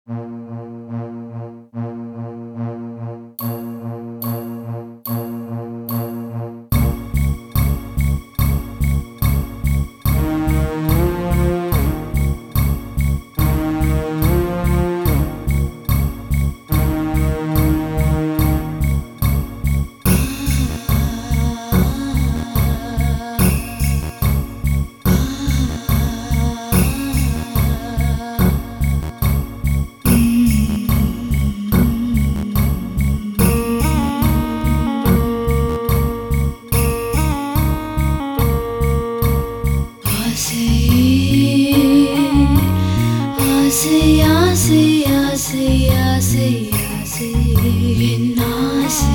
ஆசை ஆசை ஆசை என் ஆசை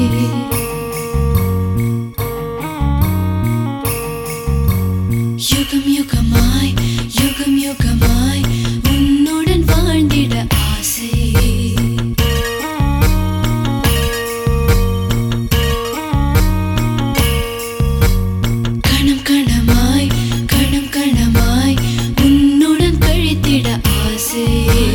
யுகம் யுகமாய் யுகம் யுகமாய் உன்னுடன் வாழ்ந்திட ஆசை கணம் கணமாய் கணம் கணமாய் உன்னுடன் கழித்திட ஆசை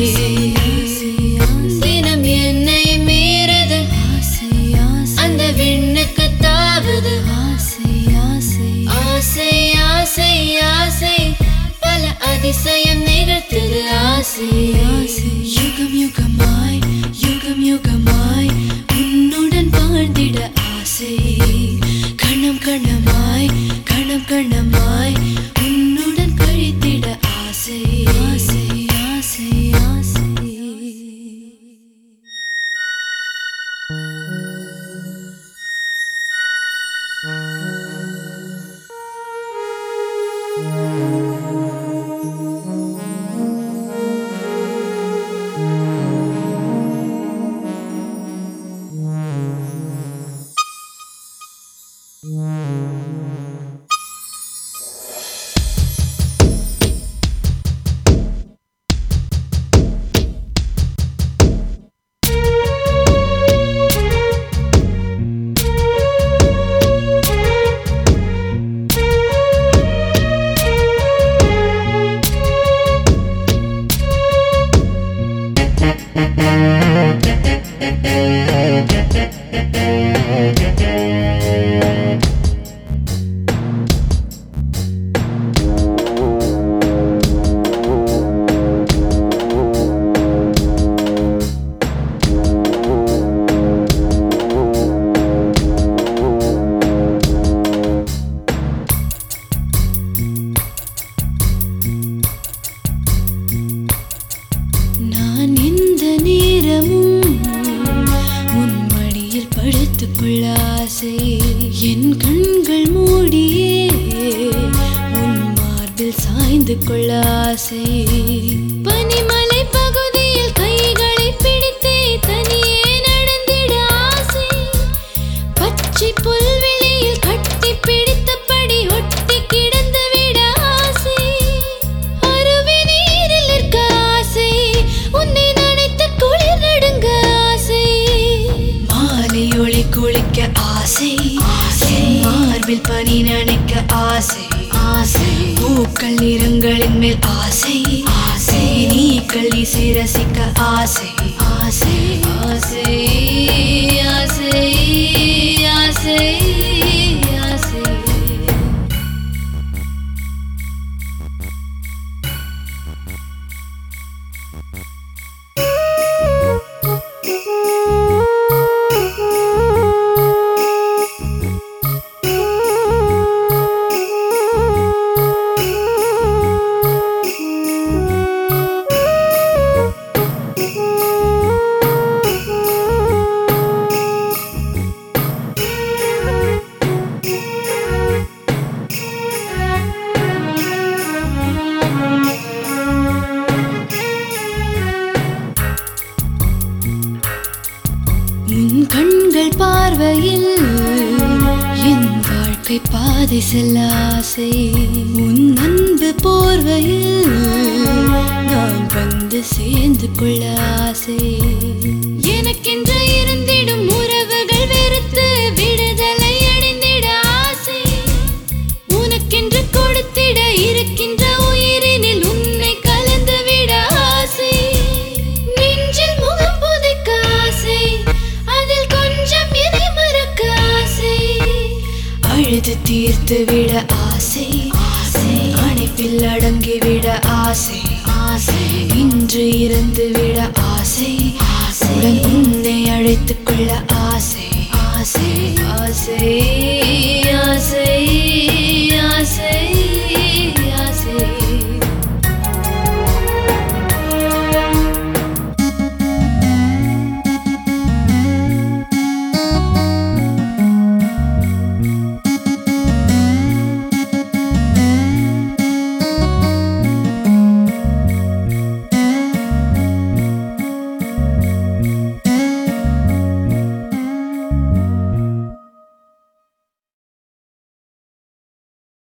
தினம் என்னை மீறது ஆசை அந்த விண்ணுக்கு தாவுது ஆசை ஆசை ஆசை ஆசை ஆசை பல அதிசயம் நிகழ்த்துது ஆசை ஆசை யுகம் யுகமாய் யுகம் யுகமாய் உன்னுடன் வாழ்ந்திட ஆசை கணம் கணமாய் கணம் கணமாய் உன்னுடன் கழித்திட ஆசை ஆசை ஆசை ஆசை நான் இந்த நேரமும் உன் மடியில் படுத்துக்கொள்ள ஆசை என் கண்கள் மூடியே உன் மார்பில் சாய்ந்து கொள்ள ஆசை பனிமலை பகுதியில் கைகளை பிடித்தே தனியே நடந்திட ஆசை பச்சை புல்வெளியில் கட்டி பிடித்தபடி ஒட்டி கிடந்து விட ஆசை அருவி நீரில் நிற்க ஆசை உன்னை நினைத்து குளிர் நடுங்க ஆசை மாலை ஒளி குளிக்க ஆசை என் மார்பில் பனி நனைக்க ஆசை ஆசை பூக்கள் நிறங்களின் மேல் ஆசை ஆசை நீ கள்ளி சிரசிக்க ஆசை ஆசை ஆசை ஆசை ஆசை ஆசை உன் கண்கள் பார்வையில் என் வாழ்க்கை பாதை செல்ல ஆசை உன் அன்பு போர்வையில் நான் வந்து சேர்ந்து கொள்ள ஆசை எனக்கென்று இருந்திடும் உறவுகள் வெறுத்து விடுதலை அடைந்திட ஆசை உனக்கென்று கொடுத்திட இருக்கின்ற உயிரினில் உன்னை கலந்து விட ஆசை கொடுத்து விட ஆசை ஆசை அணைப்பில் அடங்கிவிட ஆசை ஆசை இன்று இறந்து விட ஆசை ஆசையுடன் உன்னை அழைத்துக் கொள்ள ஆசை ஆசை ஆசை ஆசை ஆசை